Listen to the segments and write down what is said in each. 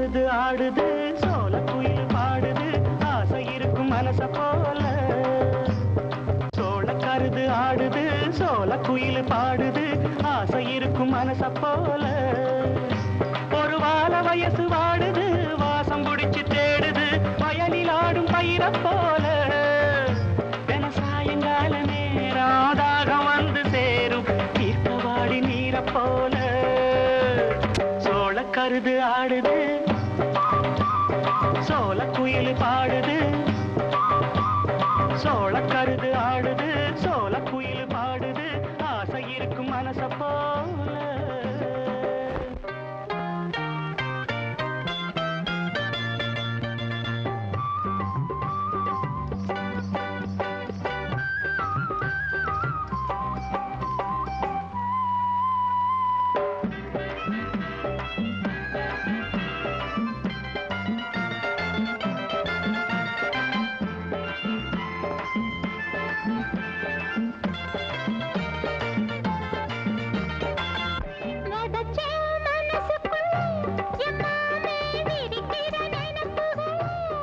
கருது ஆடுது சோல குயில் பாடுது ஆசை இருக்கும் மனச போல சோள கருது ஆடுது சோல குயில் பாடுது ஆசை இருக்கும் மனச போல ஒரு வார வயசு வாடுது வாசம் பிடிச்சு தேடுது வயலில் ஆடும் பயிரை போல தின சாயங்கால நேரம் தாகம் வந்து சேரும் தீர்க்கவாடி நீரை போல சோள கருது ஆடுது சோள குயில் பாடுது சோள கருது ஆடுது சோள குயில் பாடுது ஆசை இருக்கும் மனச போல விதைச்ச மனசுக்குள்ள எல்லாமே விரிக்கிற நினைப்புகள்.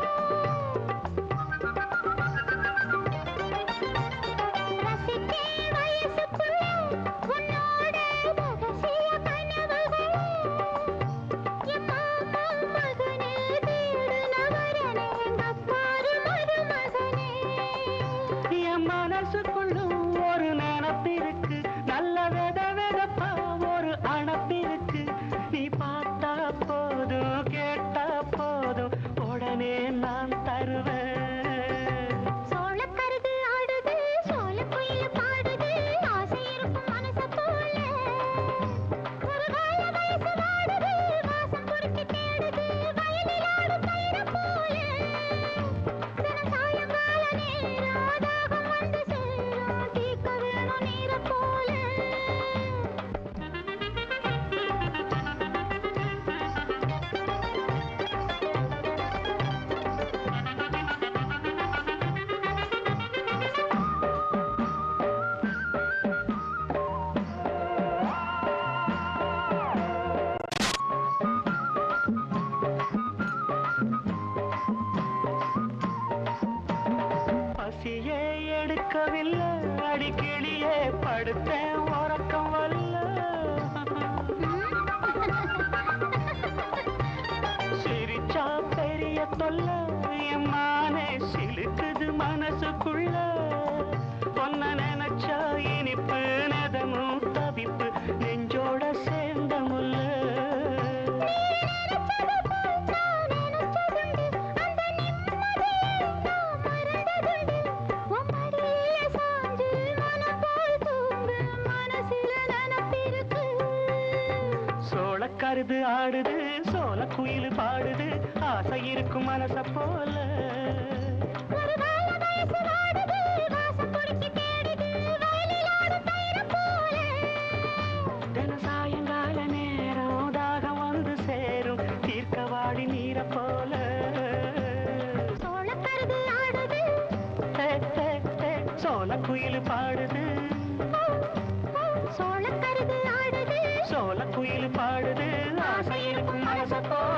ரசிச்ச வயசுக்குள்ள உன்னோட ரகசிய கனவுகள். என் மாமா மகனே தேடுனவரனே, எங்கப்பாரு மருமகனே. என் மனசுக்குள்ளும் ஒரு நினப்பிருக்கு நல்ல வித விதப்பா ஒரு அணப்பிருக்கு நீ பார்த்தா போதும் கேட்டா போதும் உடனே நான் தருவேன் சோளக்கருது ஆடுது சோளக்குயில் பாடுது ஆசை இருக்கும் மனச போல ஒரு கால வயசு வாடுது வாசம் பிடிச்சு தேடுது வயலில் ஆடும் பயிரை போல தினம் சாயங்கால நேரம் தாகம் வந்து சேரும் தீர்க்க வேணும் நீரை போல பசியே எடுக்கவில்லை அடிக்கிளியே படுத்தேன் உறக்கம் வல்ல சிரிச்சா பெரிய தொல்ல என் மானே சிலுக்குது மனசுக்குள்ள பொன்ன நினைச்சா இனிப்பு நெதமும் தவிப்பு நெஞ்சோட சேர்ந்த முல்ல சோளக்கருது ஆடுது சோள குயில் பாடுது ஆசை இருக்கும் மனச போல தின சாயங்கால நேரம் தாகம் வந்து சேரும் தீர்க்கவாடி நீர போல ஹே, ஹே, ஹே, சோள குயில் பாடுது சோள குயில் பாடுது ஆசை இருக்கும் மனச போல